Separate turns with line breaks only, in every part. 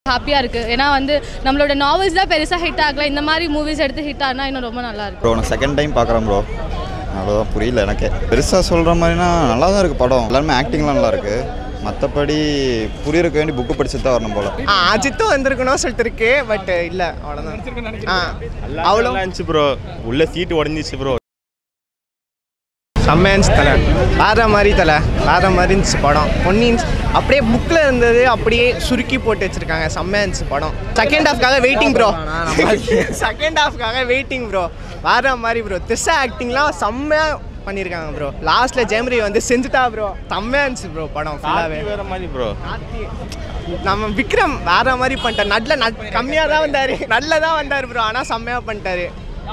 ஹாப்பியாக இருக்குது ஏன்னா வந்து நம்மளோட நாவல்ஸ் தான் பெருசாக ஹிட் ஆகல இந்த மாதிரி மூவிஸ் எடுத்து ஹிட் ஆனால் இன்னும் ரொம்ப நல்லா இருக்கும்
ப்ரோ நான் செகண்ட் டைம் பார்க்குறேன் ப்ரோ அவ்வளோதான் புரியல எனக்கு பெருசாக சொல்கிற மாதிரினா நல்லா தான் இருக்குது படம் எல்லாருமே ஆக்டிங்லாம் நல்லா இருக்குது மற்றபடி புரியறதுக்கு வேண்டி புக்கு படிச்சுட்டு தான் வரணும் போல்
ஆ அஜித்தும் வந்திருக்கணும் சொல்லிட்டு இருக்கு பட் இல்லை அவ்வளோதான் ஆ அவ்வளோ
இருந்துச்சு ப்ரோ உள்ள சீட்டு உடஞ்சிச்சு ப்ரோ
செம்மையாச்சு தலை வேற மாதிரி தலை வேற மாதிரி இருந்துச்சு படம் பொன்னியின் அப்படியே புக்கில் இருந்தது அப்படியே சுருக்கி போட்டு வச்சிருக்காங்க செம்மையா இருந்துச்சு படம் செகண்ட் ஹாஃப்காக வெயிட்டிங் ப்ரோ செகண்ட் ஹாஃப்காக வெயிட்டிங் ப்ரோ வேற மாதிரி ப்ரோ திரிஷா ஆக்டிங்லாம் செம்மையா பண்ணியிருக்காங்க ப்ரோ லாஸ்ட்ல ஜெயமரி வந்து செஞ்சுட்டா ப்ரோ செம்மையா இருந்துச்சு ப்ரோ படம் ஃபுல்லாகவே
வேற மாதிரி ப்ரோ
நம்ம விக்ரம் வேற மாதிரி பண்ணிட்டார் நல்ல நட் கம்மியாக தான் வந்தார் நல்ல தான் வந்தார் ப்ரோ ஆனால் செம்மையாக பண்ணிட்டாரு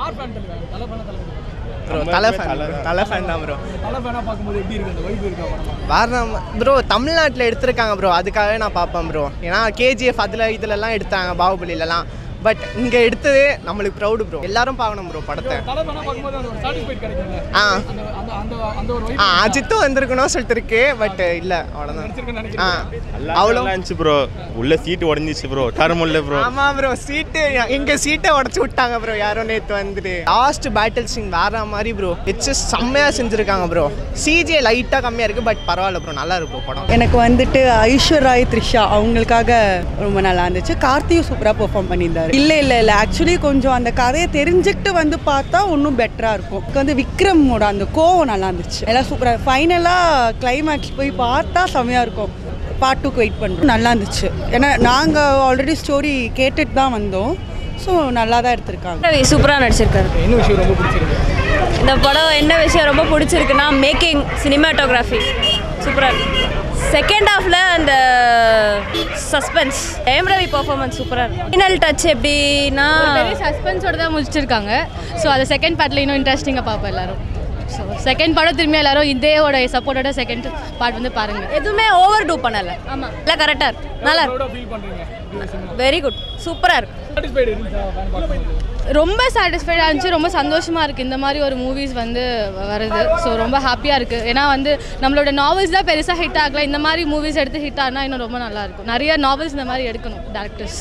ப்ரோ தலை ஃபேன் தலை ஃபேன் தான் ப்ரோ வேற ப்ரோ தமிழ்நாட்டில் எடுத்திருக்காங்க ப்ரோ அதுக்காகவே நான் பார்ப்பேன் ப்ரோ ஏன்னா கேஜிஎஃப் அதில் இதுலலாம் எடுத்தாங்க பாகுபலிலலாம் பட் இங்கே எடுத்தது நம்மளுக்கு ப்ரௌடு ப்ரோ எல்லாரும் பார்க்கணும் ப்ரோ படத்தை ஆ ஆ அஜித்தும் வந்திருக்கணும் சொல்லிட்டு இருக்கு பட் இல்லை அவ்வளோதான் ஆ அவ்வளோ
இருந்துச்சு ப்ரோ உள்ள சீட்டு உடஞ்சிச்சு ப்ரோ தரமுல்ல ப்ரோ
ஆமா ப்ரோ சீட்டு எங்க சீட்டை உடச்சு விட்டாங்க ப்ரோ யாரோ நேத்து வந்துட்டு லாஸ்ட் பேட்டில் சீன் வேற மாதிரி ப்ரோ வச்சு செம்மையா செஞ்சிருக்காங்க ப்ரோ சிஜே லைட்டா கம்மியா இருக்கு பட் பரவாயில்ல ப்ரோ நல்லா இருக்கு படம்
எனக்கு வந்துட்டு ஐஸ்வர்ராய் த்ரிஷா அவங்களுக்காக ரொம்ப நல்லா இருந்துச்சு கார்த்தியும் சூப்பராக பெர்ஃபார்ம் பண்ணியிருந்தாரு இல்லை இல்லை இல்லை ஆக்சுவலி கொஞ்சம் அந்த கதையை தெரிஞ்சுக்கிட்டு வந்து பார்த்தா இன்னும் பெட்டராக இருக்கும் எனக்கு வந்து விக்ரமோட அந்த கோவம் நல்லா இருந்துச்சு எல்லாம் சூப்பராக ஃபைனலாக கிளைமேக்ஸ் போய் பார்த்தா செம்மையாக இருக்கும் பார்ட் டூக்கு வெயிட் பண்ணுறோம் நல்லா இருந்துச்சு ஏன்னா நாங்கள் ஆல்ரெடி ஸ்டோரி கேட்டுட்டு தான் வந்தோம் ஸோ நல்லா தான் எடுத்திருக்காங்க
ரவி சூப்பராக நடிச்சிருக்காரு இந்த படம் என்ன விஷயம் ரொம்ப பிடிச்சிருக்குன்னா மேக்கிங் சினிமாட்டோகிராஃபி சூப்பராக இருக்கு செகண்ட் ஹாஃபில் அந்த சஸ்பென்ஸ் ஜெயம் ரவி பர்ஃபார்மன்ஸ் சூப்பராக இருக்கு ஃபைனல் டச் எப்படின்னா
பெரிய சஸ்பென்ஸோட தான் முடிச்சிருக்காங்க ஸோ அதை செகண்ட் பார்ட்டில் இன்னும் இன்ட்ரெஸ்டிங்காக பார்ப்போம் எல்லாரும் ஸோ செகண்ட் படம் திரும்பி எல்லாரும் இதேவோட சப்போர்ட்டோட செகண்ட் பார்ட் வந்து பாருங்கள்
எதுவுமே ஓவர் டூ பண்ணலை ஆமாம் எல்லாம் கரெக்டாக இருக்கு நல்லா வெரி குட் சூப்பராக இருக்கு
ரொம்ப சாட்டிஸ்ஃபைடாக இருந்துச்சு ரொம்ப சந்தோஷமாக இருக்குது இந்த மாதிரி ஒரு மூவிஸ் வந்து வருது ஸோ ரொம்ப ஹாப்பியாக இருக்குது ஏன்னா வந்து நம்மளோட நாவல்ஸ் தான் பெருசாக ஹிட் ஆகல இந்த மாதிரி மூவிஸ் எடுத்து ஹிட் ஆனால் இன்னும் ரொம்ப நல்லா இருக்கும் நிறைய நாவல்ஸ் இந்த மாதிரி எடுக்கணும் டேரக்டர்ஸ்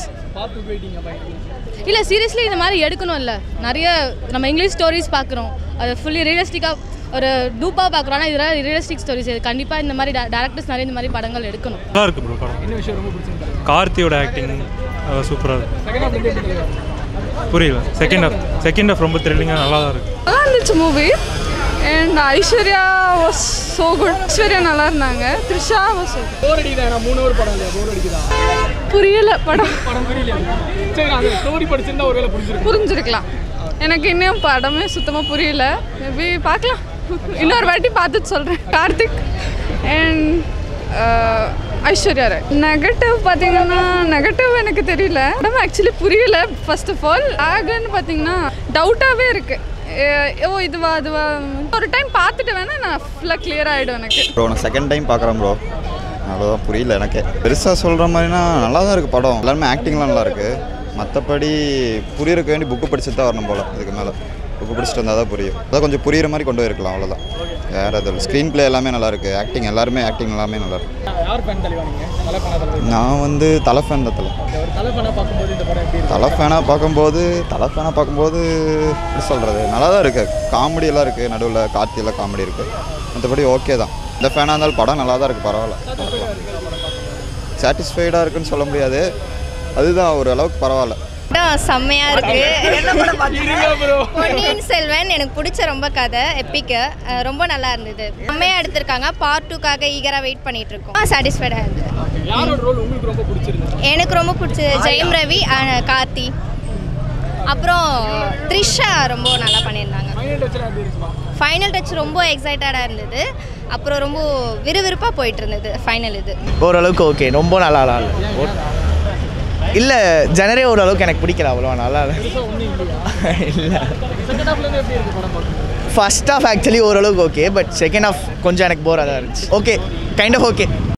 இல்லை சீரியஸ்லி இந்த மாதிரி எடுக்கணும் இல்லை நிறைய நம்ம இங்கிலீஷ் ஸ்டோரிஸ் பார்க்குறோம் அது ஃபுல்லி ரியலிஸ்டிக்காக ஒரு டூப்பாக பார்க்குறோம் ஆனால் இதெல்லாம் ரியலிஸ்டிக் ஸ்டோரிஸ் கண்டிப்பாக இந்த மாதிரி டேரக்டர்ஸ் நிறைய இந்த மாதிரி படங்கள் எடுக்கணும்
நல்லா இருக்கு ப்ரோ படம் கார்த்தியோட ஆக்டிங் சூப்பராக இருக்கு புரியல செகண்ட் ஹாஃப் செகண்ட் ஹாஃப் ரொம்ப த்ரில்லிங்காக நல்லா தான் இருக்கு
நல்லா இருந்துச்சு movie and Aishwarya was so good Aishwarya நல்லா இருந்தாங்க த்ரிஷா வாஸ்
போர் அடிக்குதா மூணு ஒரு படம் இல்லையா போர் அடிக்குதா
புரியல படம்
படம் புரியலையா சரி அந்த ஸ்டோரி படிச்சிருந்தா ஒருவேளை புரிஞ்சிருக்கும்
புரிஞ்சிருக்கலாம் எனக்கு இன்னும் படமே சுத்தமாக புரியல மேபி பார்க்கலாம் இன்னொரு வாட்டி பார்த்துட்டு சொல்கிறேன் கார்த்திக் அண்ட் ஐஸ்வர்யா ராய் நெகட்டிவ் பார்த்தீங்கன்னா நெகட்டிவ் எனக்கு தெரியல படம் ஆக்சுவலி புரியல ஃபர்ஸ்ட் ஆஃப் ஆல் ஆகன்னு பார்த்தீங்கன்னா டவுட்டாகவே இருக்குது ஓ இதுவா அதுவா ஒரு டைம் பார்த்துட்டு வேணா நான் ஃபுல்லாக கிளியர் ஆகிடும் எனக்கு
ப்ரோ நான் செகண்ட் டைம் பார்க்குறேன் ப்ரோ அவ்வளோதான் புரியல எனக்கு பெருசாக சொல்கிற மாதிரினா நல்லா தான் இருக்குது படம் எல்லாருமே ஆக்டிங்லாம் நல்லா இருக்குது மற்றபடி புரியறதுக்கு வேண்டி புக்கு படிச்சுட்டு தான் வரணும் போல் இதுக்கு மேலே புக்கு படிச்சுட்டு வந்தால் தான் புரியும் அதான் கொஞ்சம் புரியுற மாதிரி கொண்டு போயிருக்கலாம் அவ்வளோதான் வேறு எதுவும் ஸ்க்ரீன் ப்ளே எல்லாமே நல்லா இருக்குது ஆக்டிங் எல்லாருமே ஆக்டிங் எல்லாமே நல்லா இருக்கு
யார் ஃபேன் தலைவா நீங்க தலை ஃபேனா தலை
நான் வந்து தலை ஃபேன் தான் தலை
ஒரு தலை ஃபேனா பார்க்கும்போது இந்த படம் எப்படி இருக்கு
தலை ஃபேனாக பார்க்கும்போது தலை ஃபேனாக பார்க்கும்போது எப்படி சொல்கிறது நல்லா தான் இருக்குது காமெடி எல்லாம் இருக்குது நடுவில் கார்த்தியெல்லாம் காமெடி இருக்குது மற்றபடி ஓகே தான் இந்த ஃபேனாக இருந்தாலும் படம் நல்லா தான் இருக்குது பரவாயில்ல சாட்டிஸ்ஃபைடாக இருக்குன்னு சொல்ல முடியாது அதுதான் ஒரு அளவுக்கு பரவாயில்ல
படம் செம்மையாக இருக்கு பொன்னியின் செல்வன் எனக்கு பிடிச்ச ரொம்ப கதை எப்பிக்கு ரொம்ப நல்லா இருந்தது செம்மையாக எடுத்திருக்காங்க பார்ட் டூக்காக ஈகராக வெயிட் பண்ணிட்டு இருக்கோம் சாட்டிஸ்ஃபைடாக இருந்தது
யாரோட ரோல் உங்களுக்கு ரொம்ப பிடிச்சிருந்தது
எனக்கு ரொம்ப பிடிச்சது ஜெயம் ரவி அஹ், கார்த்தி அப்புறம் த்ரிஷா ரொம்ப நல்லா பண்ணியிருந்தாங்க
ஃபைனல் டச்ல எப்படி இருக்குமா
ஃபைனல் டச் ரொம்ப எக்ஸைட்டடாக இருந்தது அப்புறம் ரொம்ப விறுவிறுப்பாக போயிட்டு இருந்தது ஃபைனல் இது
ஓரளவுக்கு ஓகே ரொம்ப நல்லா இல்லை இல்லை ஜனரே ஓரளவுக்கு எனக்கு பிடிக்கல அவ்வளோ நல்லா இல்லை இல்லை
செகண்ட் ஹாஃப்ல இருந்து எப்படி இருக்கு படம் பார்க்கும்போது
ஃபர்ஸ்ட் ஹாஃப் ஆக்சுவலி ஓரளவுக்கு ஓகே பட் செகண்ட் ஹாஃப் கொஞ்சம் எனக்கு போராக தான் இருந்துச்சு ஓகே கைண்ட் ஆஃப் ஓகே